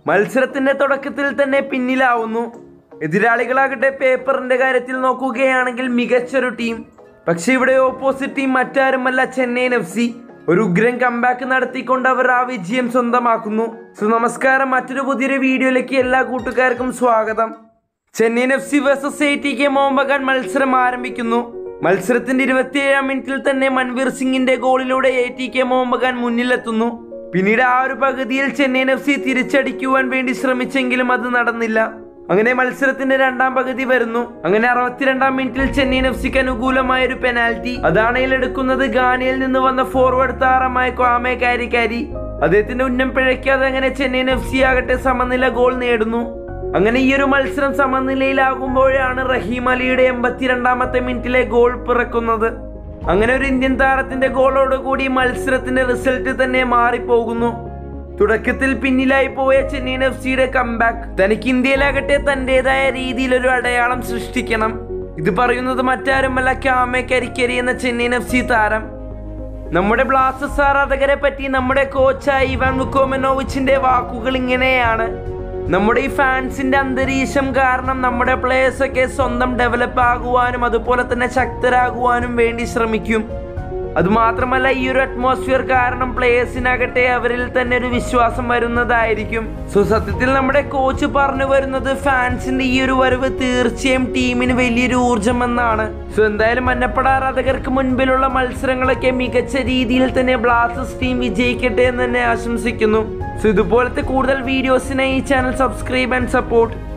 മത്സരത്തിന്റെ തുടക്കത്തിൽ തന്നെ പിന്നിലാവുന്നു എതിരാളികളാകട്ടെ പേപ്പറിന്റെ കാര്യത്തിൽ നോക്കുകയാണെങ്കിൽ മികച്ചൊരു ടീം പക്ഷെ ഇവിടെ ഓപ്പോസിറ്റ് ടീം മറ്റാരുമല്ല ചെന്നൈയിൻ എഫ് സി ഒരു ഉഗ്രൻ കംബാക്ക് നടത്തിക്കൊണ്ട് അവർ ആ വിജയം സ്വന്തമാക്കുന്നു സോ നമസ്കാരം മറ്റൊരു പുതിയൊരു വീഡിയോയിലേക്ക് എല്ലാ കൂട്ടുകാർക്കും സ്വാഗതം Chennaiyin F C versus A T K Mohun മത്സരം ആരംഭിക്കുന്നു മത്സരത്തിന്റെ ഇരുപത്തിയേഴാം മിനിറ്റിൽ തന്നെ മൻവീർ സിംഗിന്റെ ഗോളിലൂടെ എ ടി കെ മോഹൻ മുന്നിലെത്തുന്നു പിന്നീട് ആ ഒരു പകുതിയിൽ ചെന്നൈയിൻ എഫ് സി തിരിച്ചടിക്കുവാൻ വേണ്ടി ശ്രമിച്ചെങ്കിലും അത് നടന്നില്ല അങ്ങനെ മത്സരത്തിന്റെ രണ്ടാം പകുതി വരുന്നു അങ്ങനെ അറുപത്തിരണ്ടാം മിനിറ്റിൽ ചെന്നൈയിൻ എഫ് സിക്ക് അനുകൂലമായ ഒരു പെനാൽറ്റി അതാണെങ്കിൽ എടുക്കുന്നത് ഗാനയിൽ നിന്ന് വന്ന ഫോർവേഡ് താരമായ ക്വാമെ കാരിക്കാരി അദ്ദേഹത്തിന്റെ ഉന്നം പിഴയ്ക്കാതെ അങ്ങനെ ചെന്നൈയിൻ എഫ് സി ആകട്ടെ സമനില ഗോൾ നേടുന്നു അങ്ങനെ ഈ ഒരു മത്സരം സമനിലയിലാകുമ്പോഴാണ് റഹീം അലിയുടെ എൺപത്തിരണ്ടാമത്തെ മിനിറ്റിലെ ഗോൾ പിറക്കുന്നത് അങ്ങനെ ഒരു ഇന്ത്യൻ താരത്തിന്റെ ഗോളോടുകൂടി മത്സരത്തിന്റെ റിസൾട്ട് തന്നെ മാറിപ്പോകുന്നു തുടക്കത്തിൽ പിന്നിലായി പോയ ചെന്നൈയിൻ എഫ് സിയുടെ കംബാക്ക് തനിക്ക് ഇന്ത്യയിലാകട്ടെ തന്റേതായ രീതിയിൽ ഒരു അടയാളം സൃഷ്ടിക്കണം ഇത് പറയുന്നത് മറ്റാരുമല്ല ക്യാമെ കരിക്കരി എന്ന ചെന്നൈയിൻ എഫ് സി താരം നമ്മുടെ ബ്ലാസ്റ്റേഴ്സ് ആരാധകരെ പറ്റി നമ്മുടെ കോച്ചായ ഇവാൻ വുക്കോമനോവിച്ചിന്റെ വാക്കുകൾ ഇങ്ങനെയാണ് നമ്മുടെ ഈ ഫാൻസിന്റെ അന്തരീക്ഷം കാരണം നമ്മുടെ പ്ലേയേഴ്സ് ഒക്കെ സ്വന്തം ഡെവലപ്പ് ആകുവാനും അതുപോലെ തന്നെ ശക്തരാകുവാനും വേണ്ടി ശ്രമിക്കും അതുമാത്രമല്ല ഈ ഒരു അറ്റ്മോസ്ഫിയർ കാരണം പ്ലേയേഴ്സിനാകട്ടെ അവരിൽ തന്നെ ഒരു വിശ്വാസം വരുന്നതായിരിക്കും സോ സത്യത്തിൽ നമ്മുടെ കോച്ച് പറഞ്ഞു വരുന്നത് ഫാൻസിന്റെ ഈ ഒരു വരവ് തീർച്ചയായും ടീമിന് വലിയൊരു ഊർജം എന്നാണ് സോ എന്തായാലും മന്നപ്പട ആരാധകർക്ക് മുൻപിലുള്ള മത്സരങ്ങളൊക്കെ മികച്ച രീതിയിൽ തന്നെ ബ്ലാസ്റ്റേഴ്സ് ടീം വിജയിക്കട്ടെ എന്ന് തന്നെ ആശംസിക്കുന്നു സോ ഇതുപോലത്തെ കൂടുതൽ വീഡിയോസിനായി ഈ ചാനൽ സബ്സ്ക്രൈബ് ആൻഡ് സപ്പോർട്ട്